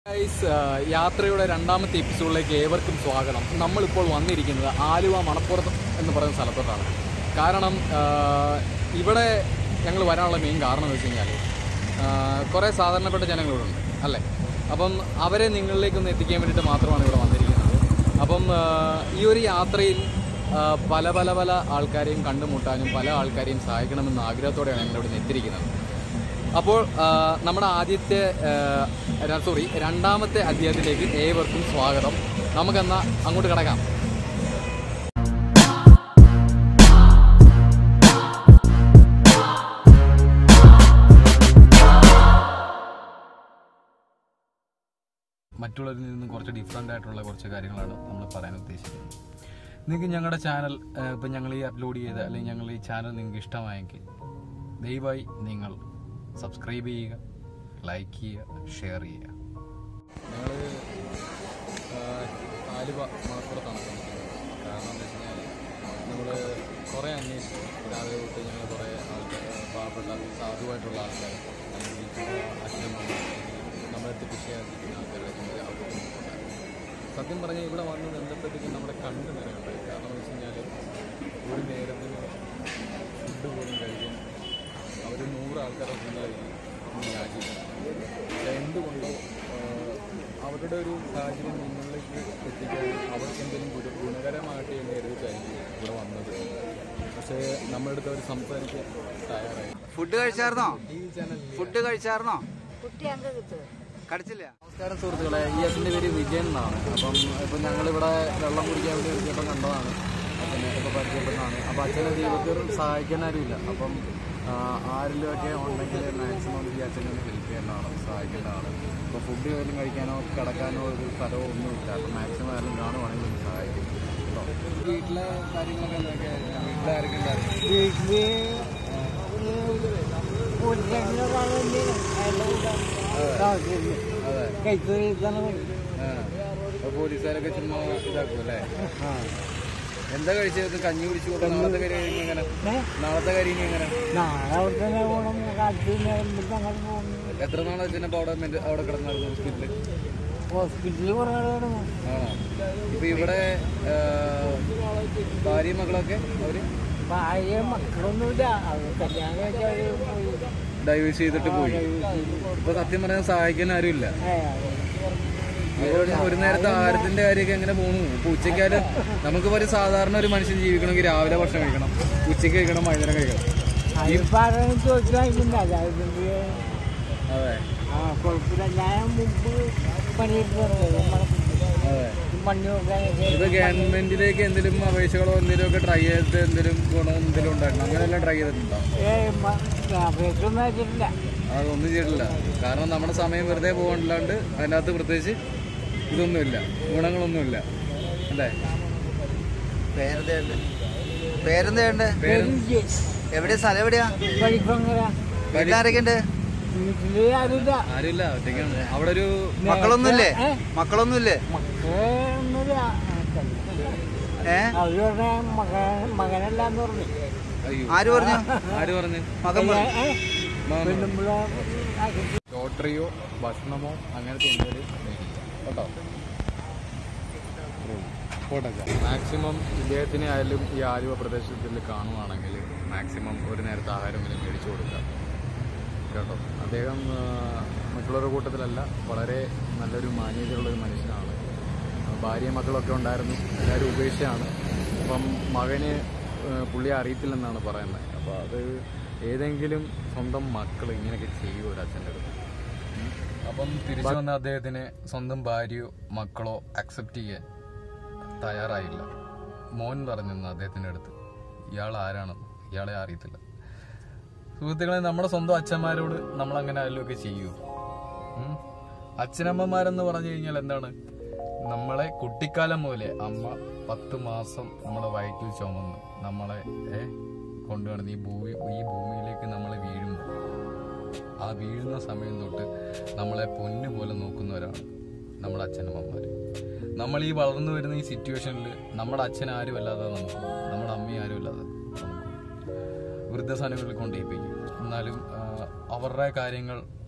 Guys യാത്രയുടെ രണ്ടാമത്തെ എപ്പിസോഡിലേക്ക് ഏവർക്കും സ്വാഗതം നമ്മളിപ്പോൾ വന്നിരിക്കുന്നത് ആലുവ മണപ്പുറത്ത് എന്ന് പറയുന്ന സ്ഥലത്തോട്ടാണ് കാരണം ആ, ഇവിടെ ഞങ്ങൾ വരാനുള്ള മെയിൻ കാരണം എന്ന് വെച്ച് കഴിഞ്ഞാൽ കുറേ സാധാരണപ്പെട്ട ജനങ്ങളിവിടെ ഉണ്ട് അല്ലേ അപ്പം അവരെ നിങ്ങളിലേക്കൊന്ന് എത്തിക്കാൻ വേണ്ടിയിട്ട് മാത്രമാണ് ഇവിടെ വന്നിരിക്കുന്നത് അപ്പം ആ, ഈ ഒരു യാത്രയിൽ ആ, പല പല പല ആൾക്കാരെയും കണ്ടുമുട്ടാനും പല ആൾക്കാരെയും സഹായിക്കണമെന്ന ആഗ്രഹത്തോടെയാണ് ഞങ്ങൾ ഇവിടെ എത്തിയിരിക്കുന്നത് അപ്പോൾ ആ, നമ്മുടെ ആദ്യത്തെ സോറി രണ്ടാമത്തെ അധ്യായത്തിലേക്ക് ഏവർക്കും സ്വാഗതം നമുക്കെന്നാ അങ്ങോട്ട് കിടക്കാം മറ്റുള്ളവരിൽ നിന്ന് കുറച്ച് ഡിഫറെൻ്റ് ആയിട്ടുള്ള കുറച്ച് കാര്യങ്ങളാണ് നമ്മൾ പറയാൻ ഉദ്ദേശിക്കുന്നത് നിങ്ങൾക്ക് ഞങ്ങളുടെ ചാനൽ ഇപ്പം ഞങ്ങൾ ഈ അപ്ലോഡ് ചെയ്ത അല്ലെങ്കിൽ ഞങ്ങൾ ഈ ചാനൽ നിങ്ങൾക്ക് ഇഷ്ടമായെങ്കിൽ ദയവായി നിങ്ങൾ സബ്സ്ക്രൈബ് ചെയ്യുക ലൈക്ക് ചെയ്യുക ഷെയർ ചെയ്യുക ഞങ്ങൾ ആലുവ മണപ്പുറത്താണ് താമസിക്കുന്നത് കാരണം എന്താ വെച്ച് കഴിഞ്ഞാൽ നമ്മൾ കുറേ അന്വേഷിച്ചു രാവിലെ തൊട്ട് ഞങ്ങൾ കുറേ ആൾക്കാർ പാവപ്പെട്ട സാധുവായിട്ടുള്ള ആൾക്കാർ അല്ലെങ്കിൽ അച്ഛനമ്മ നമ്മളെ വിഷയാക്കിക്കുന്ന ആൾക്കാരുടെ ചിന്ത അവർക്ക് സത്യം പറഞ്ഞാൽ ഇവിടെ വന്ന് ബന്ധപ്പെട്ടിട്ട് നമ്മുടെ കണ്ണ് നിറയുണ്ടായി കാരണം എന്ന് വെച്ച് കഴിഞ്ഞാൽ ഒരു നേരത്തിന് ഫുഡ് പോലും കഴിക്കാൻ അവർ നൂറ് ആൾക്കാരെ ഫുഡായിരിക്കും യാചിക്കുന്നത് പക്ഷേ എന്തുകൊണ്ടോ ആഹ്, അവരുടെ ഒരു സാഹചര്യം നിങ്ങളിലേക്ക് എത്തിക്കാൻ അവർക്ക് എന്തെങ്കിലും ഗുണ ഗുണകരമായിട്ട് എന്ന് കരുതിയിട്ടായിരിക്കും ഇവിടെ വന്നത് പക്ഷേ നമ്മുടെ അടുത്ത് അവർ സംസാരിക്കാൻ തയ്യാറായി ഫുഡ് കഴിച്ചായിരുന്നോ ഈ ചാനൽ ഫുഡ് കഴിച്ചായിരുന്നോ കുട്ടി അങ്ങ് കിട്ടുക കടിച്ചില്ല നമസ്കാരം സുഹൃത്തുക്കളെ ഈ അച്ഛൻ്റെ പേര് വിജയൻ എന്നാണ് അപ്പം ഇപ്പം ഞങ്ങളിവിടെ വെള്ളം കുടിക്കാൻ വേണ്ടി ഒരു ചേട്ടൻ കണ്ടതാണ് അച്ഛനെ ഇപ്പോൾ പരിചയപ്പെട്ടതാണ് അപ്പോൾ അച്ഛനെ ജീവിതത്തിൽ സഹായിക്കാൻ ആരുമില്ല അപ്പം ആ, ആരിലുമൊക്കെ ഉണ്ടെങ്കിൽ മാക്സിമം ഈ അച്ഛനെ ഒന്ന് ഹെൽപ്പ് ചെയ്യേണ്ടതാണ് സഹായിക്കേണ്ടതാണ് ഇപ്പോൾ ഫുഡ് പോലും കഴിക്കാനോ കിടക്കാനോ ഒരു സ്ഥലമോ ഒന്നുമില്ല അപ്പം മാക്സിമം ആരും കാണുവാണെങ്കിൽ ഒന്ന് സഹായിക്കും കേട്ടോ വീട്ടിലെ കാര്യങ്ങളൊക്കെ എന്തൊക്കെ വീട്ടിലെ ആരൊക്കെ ഉണ്ടായിരുന്നു വീട്ടില് ഒരു രണ്ടൊരാളുണ്ട് അയാളുടെ കൂടെ താമസിക്കുന്നു അതെ കൈത്തൊഴിലാണ് ആ അപ്പോൾ പോലീസുകാരൊക്കെ ചുമ്മാ ഇതാക്കും അല്ലേ എന്താ കഴിച്ചത് കഞ്ഞി കുടിച്ചു കൊടുത്ത നാളത്തെ കാര്യം ഇനി എങ്ങനെ നാളത്തെ കാര്യം ഇനി എങ്ങനെ നാളെ അവിടെ തന്നെ പോകണം കാലത്ത് നേരം അങ്ങോട്ട് പോകുന്നു എത്ര നാളെ വെച്ചപ്പോൾ അവിടെ മെന്റ്- അവിടെ കിടന്നായിരുന്നു ഹോസ്പിറ്റലിൽ ഹോസ്പിറ്റലിൽ കുറേ ആൾ കിടന്നു ആണോ ഇപ്പൊ ഇവിടെ ആ, ഭാര്യയും മക്കളൊക്കെ അവര് ഭാര്യ മക്കളൊന്നുമില്ല അത് കല്യാണം കഴിച്ചാൽ പോയി ഡൈവേഴ്സ് ചെയ്തിട്ട് പോയി ഇപ്പൊ സത്യം പറഞ്ഞാൽ സഹായിക്കാൻ ആരുമില്ല ഏ, അതുകൊണ്ട് ഒരു നേരത്തെ ആഹാരത്തിന്റെ കാര്യമൊക്കെ എങ്ങനെ പോണു ഇപ്പൊ ഉച്ചയ്ക്കാലും നമുക്ക് ഒരു സാധാരണ ഒരു മനുഷ്യൻ ജീവിക്കണമെങ്കിൽ രാവിലെ ഭക്ഷണം കഴിക്കണം ഉച്ചയ്ക്ക് കഴിക്കണം വൈകുന്നേരം കഴിക്കണം അതിപ്പോ ആരെങ്കിലും ചോദിച്ചു വാങ്ങിക്കണ്ട അതായത് അതെ ആ കുഴപ്പമില്ല ഞാൻ മുമ്പ് പണിയെടുത്തത് നമ്മളെ അതെ മണ്ണ് നോക്കാനൊക്കെ ഇപ്പൊ ഗവൺമെന്റിലേക്ക് എന്തെങ്കിലും അപേക്ഷകളോ എന്തെങ്കിലും ഒക്കെ ട്രൈ ചെയ്തിട്ട് എന്തെങ്കിലും ഗുണം എന്തെങ്കിലും ഉണ്ടാക്കണം അങ്ങനെയെല്ലാം ട്രൈ ചെയ്തിട്ടുണ്ടോ ഏ അപേക്ഷയൊന്നും അയച്ചിട്ടില്ല അതൊന്നും ചെയ്തിട്ടില്ല കാരണം നമ്മുടെ സമയം വെറുതെ പോകാനില്ലാണ്ട് അതിനകത്ത് പ്രത്യേകിച്ച് ഇതൊന്നുമില്ല ഗുണങ്ങളൊന്നുമില്ല അല്ലേ പേരെന്തുണ്ട് പേരെന്തുണ്ട് പേര് എവിടെയാ സ്ഥലം എവിടെയാ പഠിപ്പങ്ങനെ വീട്ടിലാരൊക്കെ ഉണ്ട് വീട്ടില് ആരുമില്ല ആരുമില്ല ഒറ്റയ്ക്കാണ് അവിടെ ഒരു മക്കളൊന്നുമില്ലേ ഏ? മക്കളൊന്നുമില്ലേ മക്കളൊന്നുമില്ല ഏ അവര് പറഞ്ഞ മകൻ മകനല്ലാന്ന് പറഞ്ഞു അയ്യോ ആര് പറഞ്ഞു ആര് പറഞ്ഞു മകൻ പറഞ്ഞു ഏ? മാമ. പെണ്ണുമ്പിള്ള ആക്കി- ലോട്ടറിയോ ഭക്ഷണമോ അങ്ങനത്തെ എന്തെങ്കിലും കേട്ടോ മാക്സിമം ഇദ്ദേഹത്തിനെ ആയാലും ഈ ആലുവ പ്രദേശത്തിൽ കാണുവാണെങ്കിൽ മാക്സിമം ഒരു നേരത്തെ ആഹാരമെങ്കിലും മേടിച്ചു കൊടുക്കുക കേട്ടോ അദ്ദേഹം ആ, മറ്റുള്ളവരുടെ കൂട്ടത്തിലല്ല വളരെ നല്ലൊരു മാന്യതയുള്ള ഒരു മനുഷ്യനാണ് ആ, ഭാര്യ മക്കളൊക്കെ ഉണ്ടായിരുന്നു എല്ലാവരും ഉപേക്ഷയാണ് അപ്പം മകന് ആ, പുള്ളിയെ അറിയത്തില്ലെന്നാണ് പറയുന്നത് അപ്പോൾ അത് ഏതെങ്കിലും സ്വന്തം മക്കൾ ഇങ്ങനെയൊക്കെ ചെയ്യുമോ ഒരു അച്ഛൻ്റെ അടുത്ത് ഉം. അപ്പം തിരിച്ചു വന്ന അദ്ദേഹത്തിന് സ്വന്തം ഭാര്യയോ മക്കളോ അക്സെപ്റ്റ് ചെയ്യാൻ തയ്യാറായില്ല മോൻ പറഞ്ഞെന്ന് അദ്ദേഹത്തിൻ്റെ അടുത്ത് ഇയാൾ ആരാണെന്ന് ഇയാളെ അറിയത്തില്ല സുഹൃത്തുക്കളെ നമ്മുടെ സ്വന്തം അച്ഛന്മാരോട് നമ്മൾ അങ്ങനെ ആയാലൊക്കെ ചെയ്യൂ ഉം? അച്ഛനമ്മമാരെന്ന് പറഞ്ഞു കഴിഞ്ഞാൽ എന്താണ് നമ്മളെ കുട്ടിക്കാലം മുതലേ അമ്മ പത്ത് മാസം നമ്മളെ വയറ്റിൽ ചുമന്ന് നമ്മളെ ഏ കൊണ്ടുവന്ന് ഈ ഭൂമി ഈ ഭൂമിയിലേക്ക് നമ്മളെ വീഴുമ്പോൾ ആ വീഴുന്ന സമയം തൊട്ട് നമ്മളെ പൊന്നു പോലെ നോക്കുന്നവരാണ് നമ്മുടെ അച്ഛനമ്മമാർ നമ്മൾ ഈ വളർന്നു വരുന്ന ഈ സിറ്റുവേഷനിൽ നമ്മുടെ അച്ഛൻ ആരും അല്ലാതെ നമുക്ക് നമ്മുടെ അമ്മയും ആരും അല്ലാതെ നമുക്ക് വൃദ്ധസനങ്ങളിൽ കൊണ്ടേപ്പിക്കും എന്നാലും ആ, അവരുടെ കാര്യങ്ങൾ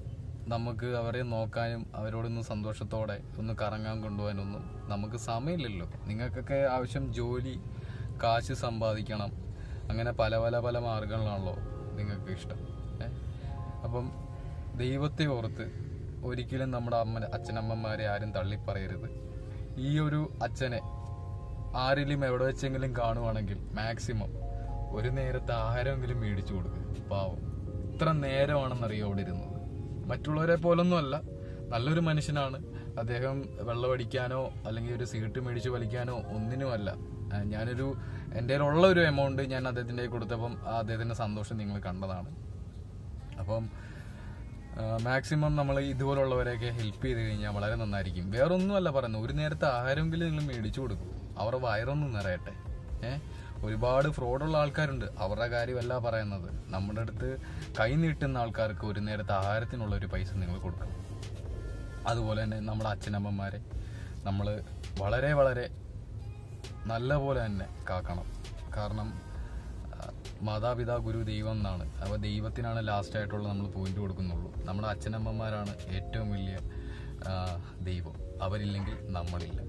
നമുക്ക് അവരെ നോക്കാനും അവരോടൊന്ന് സന്തോഷത്തോടെ ഒന്ന് കറങ്ങാൻ കൊണ്ടുപോകാനൊന്നും നമുക്ക് സമയമില്ലല്ലോ നിങ്ങൾക്കൊക്കെ ആവശ്യം ജോലി കാശ് സമ്പാദിക്കണം അങ്ങനെ പല പല പല മാർഗങ്ങളാണല്ലോ നിങ്ങൾക്ക് ഇഷ്ടം ഏ? അപ്പം ദൈവത്തെ ഓർത്ത് ഒരിക്കലും നമ്മുടെ അമ്മ അച്ഛനമ്മമാരെ ആരും തള്ളിപ്പറയരുത് ഈ ഒരു അച്ഛനെ ആരിലും എവിടെ വെച്ചെങ്കിലും കാണുവാണെങ്കിൽ മാക്സിമം ഒരു നേരത്തെ ആഹാരമെങ്കിലും മേടിച്ചു കൊടുക്കുക പാവം ഇത്ര നേരമാണെന്നറിയോ അവിടെ ഇരുന്നത് മറ്റുള്ളവരെ പോലൊന്നും അല്ല നല്ലൊരു മനുഷ്യനാണ് അദ്ദേഹം വെള്ളമടിക്കാനോ അല്ലെങ്കിൽ ഒരു സീറ്റ് മേടിച്ച് വലിക്കാനോ ഒന്നിനുമല്ല ആ, ഞാനൊരു എൻ്റെ ഉള്ള ഒരു എമൗണ്ട് ഞാൻ അദ്ദേഹത്തിൻ്റെ കയ്യിൽ കൊടുത്തപ്പം ആ അദ്ദേഹത്തിൻ്റെ സന്തോഷം നിങ്ങൾ കണ്ടതാണ് അപ്പം മാക്സിമം നമ്മൾ ഇതുപോലുള്ളവരെയൊക്കെ ഹെൽപ്പ് ചെയ്ത് കഴിഞ്ഞാൽ വളരെ നന്നായിരിക്കും വേറൊന്നുമല്ല പറയുന്നത് ഒരു നേരത്തെ ആഹാരമെങ്കിലും നിങ്ങൾ മേടിച്ചു കൊടുക്കും അവരുടെ വയറൊന്നും നിറയട്ടെ ഏഹ് ഒരുപാട് ഫ്രോഡുള്ള ആൾക്കാരുണ്ട് അവരുടെ കാര്യമല്ല പറയുന്നത് നമ്മുടെ അടുത്ത് കൈ നീട്ടുന്ന ആൾക്കാർക്ക് ഒരു നേരത്തെ ആഹാരത്തിനുള്ള ഒരു പൈസ നിങ്ങൾ കൊടുക്കണം അതുപോലെ തന്നെ നമ്മുടെ അച്ഛനമ്മമാരെ നമ്മൾ വളരെ വളരെ നല്ല പോലെ തന്നെ കാക്കണം കാരണം ആ, മാതാപിതാ ഗുരു ദൈവം എന്നാണ് അപ്പോൾ ദൈവത്തിനാണ് ലാസ്റ്റ് ആയിട്ടുള്ള നമ്മൾ പോയിന്റ് കൊടുക്കുന്നുള്ളൂ നമ്മുടെ അച്ഛനമ്മമാരാണ് ഏറ്റവും വലിയ ആ, ദൈവം അവരില്ലെങ്കിൽ നമ്മളില്ല